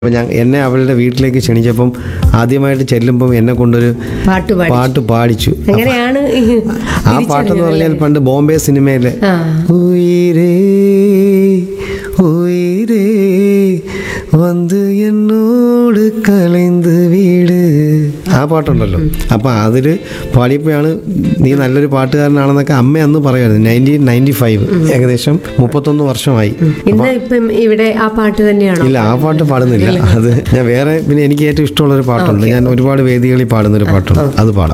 അപ്പം ഞാൻ എന്നെ അവളുടെ വീട്ടിലേക്ക് ക്ഷണിച്ചപ്പം ആദ്യമായിട്ട് ചെല്ലുമ്പം എന്നെ കൊണ്ടൊരു പാട്ട് പാടി പാട്ട് പാടിച്ചു എങ്ങനെയാണ് ആ പാട്ടെന്ന് പറഞ്ഞാൽ പണ്ട് ബോംബെ സിനിമയിലെ ആ. ഉയിരേ ഉയിരേ വന്ന് എന്നോട് കലൈந்து വീട് ആ പാട്ടുണ്ടല്ലോ അപ്പം അതിൽ പാടിയപ്പോഴാണ് നീ നല്ലൊരു പാട്ടുകാരനാണെന്നൊക്കെ അമ്മ അന്ന് പറയുമായിരുന്നു നയൻറ്റീൻ നയൻറ്റി ഫൈവ് ഏകദേശം മുപ്പത്തൊന്ന് വർഷമായി ഇന്ന് ഇപ്പം ഇവിടെ ആ പാട്ട് തന്നെയാണോ ഇല്ല ആ പാട്ട് പാടുന്നില്ല അത് ഞാൻ വേറെ പിന്നെ എനിക്ക് ഏറ്റവും ഇഷ്ടമുള്ള ഒരു പാട്ടുണ്ട് ഞാൻ ഒരുപാട് വേദികളിൽ പാടുന്ന ഒരു പാട്ടുണ്ട് അത് പാടാം